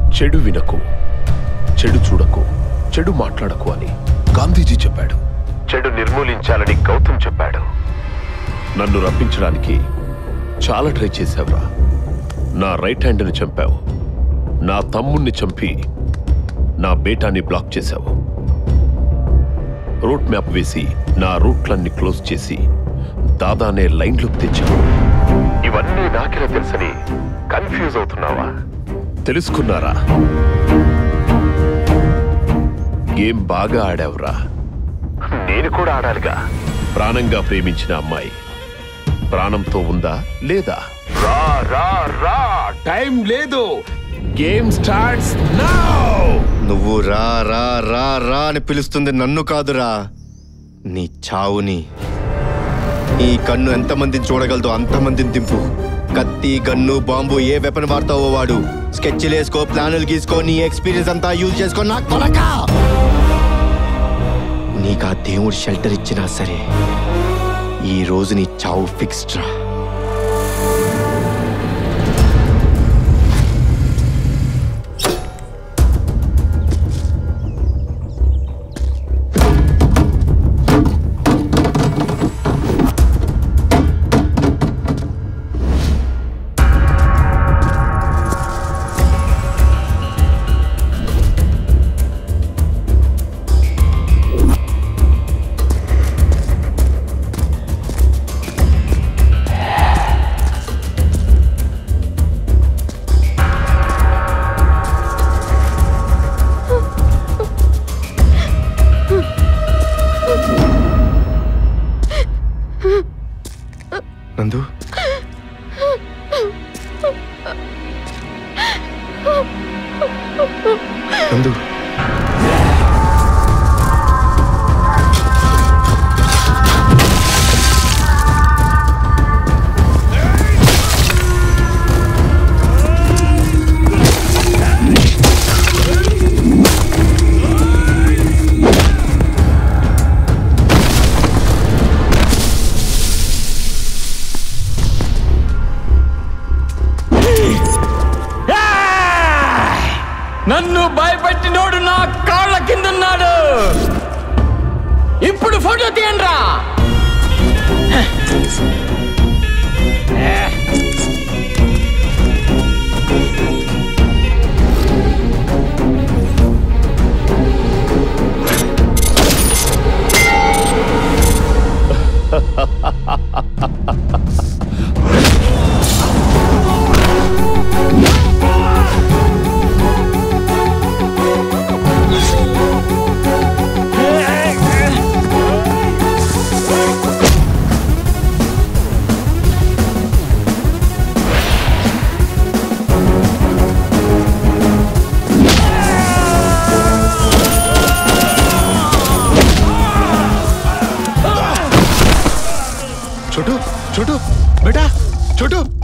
చెడు వినకు చెడు చూడకు చెడు మాట్లాడకు అని గాంధీజీ చెప్పాడు చెడు నిర్మూలించాలని గౌతమ్ చెప్పాడు నన్ను రప్పించడానికి చాలా ట్రై చేశావురా నా రైట్ హ్యాండ్ని చంపావు నా తమ్ముణ్ణి చంపి నా బేటాని బ్లాక్ చేశావు రూట్ మ్యాప్ వేసి నా రూట్లన్నీ క్లోజ్ చేసి దాదానే లైన్లోకి తెచ్చావు ఇవన్నీ నాకెలా తెలుసని కన్ఫ్యూజ్ అవుతున్నావా తెలుసుకున్నారా గేమ్ బాగా ఆడావురా నేను కూడా ఆడాలిగా ప్రాణంగా ప్రేమించిన అమ్మాయి ప్రాణంతో ఉందా లేదా రా రా రా టైం లేదు గేమ్ స్టార్ట్స్ నౌ నువ్వు రా రా రా రా అని పిలుస్తుంది నన్ను కాదురా నీ చావుని ఈ కన్ను ఎంతమందిని చూడగలదో అంతమందిని దింపు కత్తి గన్ను బాంబు ఏ వెపన్ వాడతావో వాడు స్కెచ్లు వేసుకో ప్లానులు గీసుకో నీ ఎక్స్పీరియన్స్ అంతా యూజ్ చేసుకో నాకు కొలక నీకు ఆ దేవుడు షెల్టర్ ఇచ్చినా సరే ఈ రోజు నీ చావు ఫిక్స్డ్ రా నందు నందు నన్ను భయపెట్టినోడు నా కాళ్ళ కిందన్నాడు ఇప్పుడు ఫోటో తీయండిరా छोटू छोटू बेटा छोटू